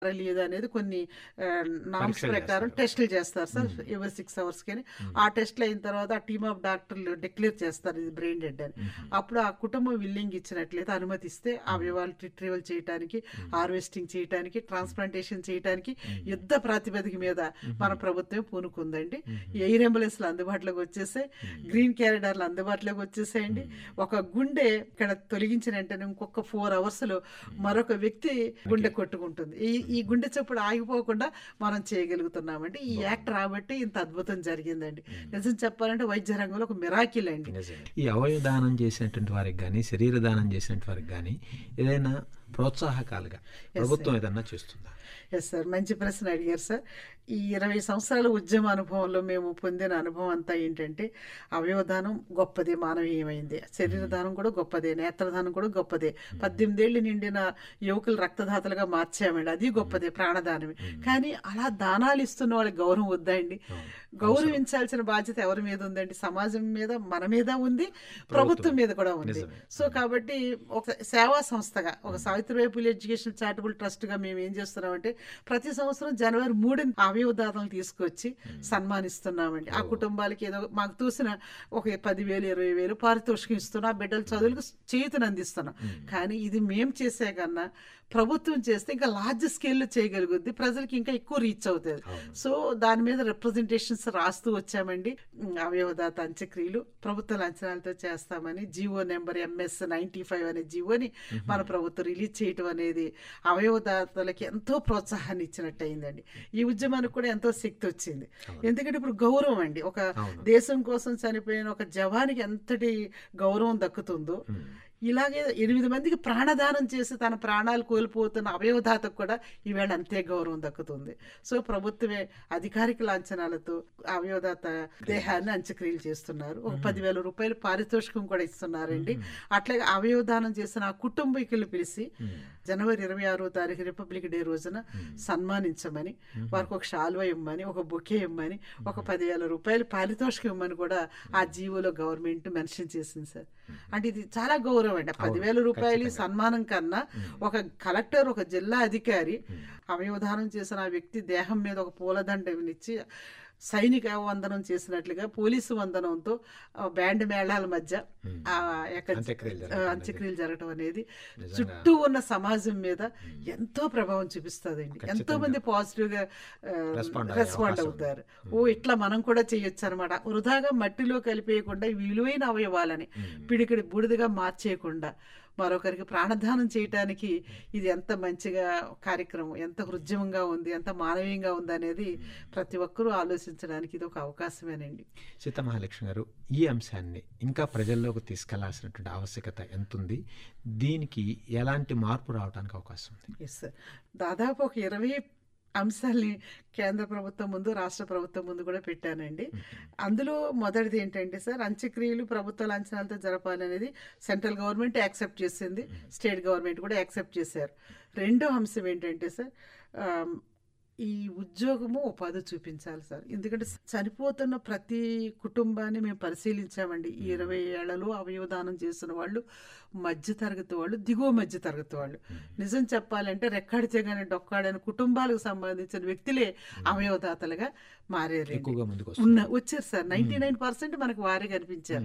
లేదా అనేది కొన్ని నామ్స్ పరీక్షలు ప్రకారం చేస్తారు. టెస్టులు చేస్తారు సార్ మ్మ్. ఎవరి సిక్స్ అవర్స్ కానీ మ్మ్. ఆ టెస్ట్లు అయిన తర్వాత ఆ టీమ్ ఆఫ్ డాక్టర్లు డిక్లేర్ చేస్తారు ఇది బ్రెయిన్ డెడ్ అని మ్మ్. అప్పుడు ఆ కుటుంబం విల్లింగ్ ఇచ్చినట్లయితే అనుమతిస్తే అవయవాలు రిట్రీవల్ చేయడానికి హార్వెస్టింగ్ చేయడానికి ట్రాన్స్ప్లాంటేషన్ చేయడానికి యుద్ధ ప్రాతిపదిక మీద మన ప్రభుత్వం పూనుకుందండి ఎయిర్ అంబులెన్స్లు అందుబాటులోకి వచ్చేసాయి గ్రీన్ క్యారిడార్లు అందుబాటులోకి వచ్చేసాయండి ఒక గుండె ఇక్కడ తొలగించిన వెంటనే ఇంకొక ఫోర్ అవర్స్ లో మరొక వ్యక్తి గుండె కొట్టుకుంటుంది ఈ ఈ గుండె చప్పుడు ఆగిపోకుండా మనం చేయగలుగుతున్నామండి ఈ యాక్ట్ రాబట్టి ఇంత అద్భుతం జరిగిందండి నిజం చెప్పాలంటే వైద్య రంగంలో ఒక మిరాకిల్ అండి నిజమే. ఈ అవయవ దానం చేసినటువంటి వారికి కానీ శరీర దానం చేసినటువంటి వారికి కానీ ఏదైనా ప్రోత్సాహకాలుగా ప్రభుత్వం ఏదన్నా చేస్తుందా ఎస్ సార్ మంచి ప్రశ్న అడిగారు సార్ ఈ ఇరవై సంవత్సరాల ఉద్యమ అనుభవంలో మేము పొందిన అనుభవం అంతా ఏంటంటే అవయవదానం గొప్పదే మానవీయమైంది శరీర దానం కూడా గొప్పదే నేత్రదానం కూడా గొప్పదే పద్దెనిమిది ఏళ్ళు నిండిన యువకులు రక్తదాతలుగా మార్చామండి అది గొప్పదే ప్రాణదానమే కానీ అలా దానాలు ఇస్తున్న వాళ్ళకి గౌరవం వద్దా అండి గౌరవించాల్సిన బాధ్యత ఎవరి మీద ఉందండి సమాజం మీద మన మీద ఉంది ప్రభుత్వం మీద కూడా ఉంది నిజమే. సో కాబట్టి ఒక సేవా సంస్థగా ఒక Savitribai Phule education charitable trust గా మేము ఏం చేస్తున్నామంటే ప్రతి సంవత్సరం జనవరి మూడుని అవయవదాతలు తీసుకొచ్చి సన్మానిస్తున్నామండి ఆ కుటుంబాలకి ఏదో మాకు చూసిన ఒక పదివేలు ఇరవై వేలు పారితోషికం ఇస్తున్నాం ఆ బిడ్డల చదువులకు చేతులు అందిస్తున్నాం కానీ ఇది మేము చేసే కన్నా ప్రభుత్వం చేస్తే ఇంకా లార్జ్ స్కేల్లో చేయగలుగుద్ది ప్రజలకి ఇంకా ఎక్కువ రీచ్ అవుతుంది అవును. సో దాని మీద రిప్రజెంటేషన్స్ రాస్తూ వచ్చామండి ఉమ్, అవయవదాత అంత్యక్రియలు ప్రభుత్వ లాంఛనాలతో చేస్తామని GO number MS ninety five అనే జీవోని మన ప్రభుత్వం రిలీజ్ చేయటం అనేది అవయవదాతలకి ఎంతో ప్రోత్సాహాన్ని ఇచ్చినట్టు అయిందండి ఈ ఉద్యమానికి కూడా ఎంతో శక్తి వచ్చింది ఎందుకంటే ఇప్పుడు గౌరవం అండి ఒక అవును. దేశం కోసం చనిపోయిన ఒక జవానికి ఎంతటి గౌరవం దక్కుతుందో మ్మ్. ఇలాగే ఎనిమిది మందికి ప్రాణదానం చేసి తన ప్రాణాలు కోల్పోతున్న అవయవదాతకు కూడా ఈవేళ అంతే గౌరవం దక్కుతుంది సో ప్రభుత్వమే అధికారిక లాంఛనాలతో అవయవదాత దేహాన్ని అంత్యక్రియలు చేస్తున్నారు ఒక పదివేల రూపాయలు పారితోషికం కూడా ఇస్తున్నారండి అట్లాగే అవయవదానం చేసిన ఆ కుటుంబీకులు పిలిచి జనవరి ఇరవై ఆరో తారీఖు రిపబ్లిక్ డే రోజున సన్మానించమని వారికి ఒక షాల్వా ఇమ్మని ఒక బొకే ఇమ్మని ఒక పదివేల రూపాయలు పారితోషికం ఇమ్మని కూడా ఆ జీవోలో గవర్నమెంట్ మెన్షన్ చేసింది సార్ అంటే ఇది చాలా గౌరవం అండి ఆ పదివేల రూపాయలు ఈ సన్మానం కన్నా ఒక కలెక్టర్ ఒక జిల్లా అధికారి అవయవదానం చేసిన ఆ వ్యక్తి దేహం మీద ఒక పూలదండనిచ్చి సైనిక వందనం చేసినట్లుగా పోలీసు వందనంతో ఆ బ్యాండ్ మేళాల మధ్య ఆ యొక్క అంత్యక్రియలు ఆ, జరగడం అంత్యక్రియలు జరగటం అనేది నిజంగా. చుట్టూ ఉన్న సమాజం మీద ఎంతో ప్రభావం చూపిస్తుందండి ఎంతో మంది పాజిటివ్ గా Respond అయ్యే రెస్పాండ్ అవకాశం అవుతారు ఓ ఇట్లా మనం కూడా చేయొచ్చు అనమాట వృధాగా మట్టిలో కలిపేయకుండా ఈ విలువైన అవయవాలని పిడికిడి బూడిదగా మార్చేయకుండా మరొకరికి ప్రాణదానం చేయటానికి ఇది ఎంత మంచిగా కార్యక్రమం ఎంత హృద్యమంగా ఉంది ఎంత మానవీయంగా ఉంది అనేది ప్రతి ఒక్కరూ ఆలోచించడానికి ఇది ఒక అవకాశమేనండి సీతమహాలక్ష్మి గారు ఈ అంశాన్ని ఇంకా ప్రజల్లోకి తీసుకెళ్లాల్సినటువంటి ఆవశ్యకత ఎంత ఉంది దీనికి ఎలాంటి మార్పు రావడానికి అవకాశం ఉంది ఎస్ సార్ దాదాపు ఒక ఇరవై అంశాల్ని కేంద్ర ప్రభుత్వం ముందు రాష్ట్ర ప్రభుత్వం ముందు కూడా పెట్టానండి అందులో మొదటిది ఏంటంటే సార్ అంత్యక్రియలు ప్రభుత్వ లాంఛనాలతో జరపాలనేది సెంట్రల్ గవర్నమెంట్ యాక్సెప్ట్ చేసింది స్టేట్ గవర్నమెంట్ కూడా యాక్సెప్ట్ చేశారు రెండో అంశం ఏంటంటే సార్ ఆమ్, ఈ ఉద్యోగము ఉపాధి చూపించాలి సార్ ఎందుకంటే చనిపోతున్న ప్రతి కుటుంబాన్ని మేము పరిశీలించామండి ఈ ఇరవై ఏళ్లలో అవయవదానం చేసిన వాళ్ళు మధ్యతరగతి వాళ్ళు దిగువ మధ్యతరగతి వాళ్ళు నిజం చెప్పాలంటే రెక్కాడితే గానీ డొక్కాడని కుటుంబాలకు సంబంధించిన వ్యక్తులే అవయవదాతలుగా మారారు ఎక్కువగా ముందుకు ఉన్న వస్తుంది వచ్చారు సార్ నైన్టీ నైన్ పర్సెంట్ మనకు వారే కనిపించారు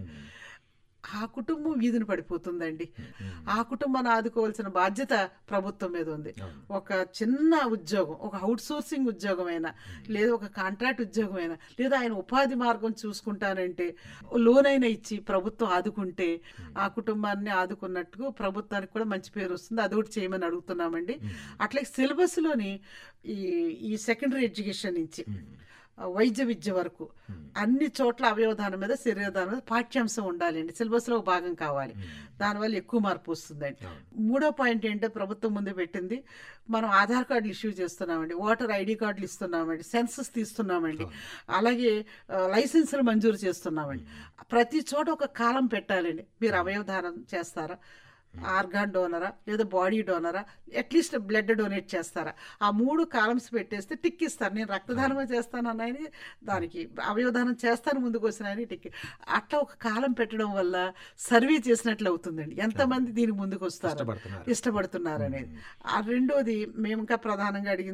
ఆ కుటుంబం వీధిన పడిపోతుందండి ఆ కుటుంబాన్ని ఆదుకోవాల్సిన బాధ్యత ప్రభుత్వం మీద ఉంది అవును. ఒక చిన్న ఉద్యోగం ఒక అవుట్ సోర్సింగ్ ఉద్యోగం అయినా లేదా ఒక కాంట్రాక్ట్ ఉద్యోగం అయినా లేదా ఆయన ఉపాధి మార్గం చూసుకుంటానంటే లోన్ అయినా ఇచ్చి ప్రభుత్వం ఆదుకుంటే ఆ కుటుంబాన్ని ఆదుకున్నట్టుగా ప్రభుత్వానికి కూడా మంచి పేరు వస్తుంది అది ఒకటి చేయమని అడుగుతున్నామండి అట్లాగే సిలబస్లోని ఈ ఈ సెకండరీ ఎడ్యుకేషన్ నుంచి ఆ వైద్య విద్య వరకు అన్ని చోట్ల అవయవదానం మీద శరీరదానం మీద పాఠ్యాంశం ఉండాలండి సిలబస్లో ఒక భాగం కావాలి దానివల్ల ఎక్కువ మార్పు వస్తుందండి మూడో పాయింట్ ఏంటంటే ప్రభుత్వం ముందు పెట్టింది మనం ఆధార్ కార్డులు ఇష్యూ చేస్తున్నామండి ఓటర్ ఐడి కార్డులు ఇస్తున్నామండి సెన్సస్ తీస్తున్నామండి అలాగే ఆ, లైసెన్సులు మంజూరు చేస్తున్నామండి ప్రతి చోట ఒక కాలం పెట్టాలండి మీరు అవయవదానం చేస్తారా ఆర్గాన్ డోనరా లేదా బాడీ డోనరా అట్లీస్ట్ బ్లడ్ డొనేట్ చేస్తారా ఆ మూడు కాలమ్స్ పెట్టేస్తే టిక్ ఇస్తారు నేను రక్తదానమే చేస్తాను అన్నాయని దానికి అవయవదానం చేస్తాను ముందుకు వచ్చిన ఆయన టిక్ అట్లా ఒక కాలం పెట్టడం వల్ల సర్వే చేసినట్లు అవుతుందండి ఎంతమంది దీనికి ముందుకు వస్తారు ఇష్టపడుతున్నారు ఇష్టపడుతున్నారు అనేది ఆ రెండోది మేము ఇంకా ప్రధానంగా అడిగింది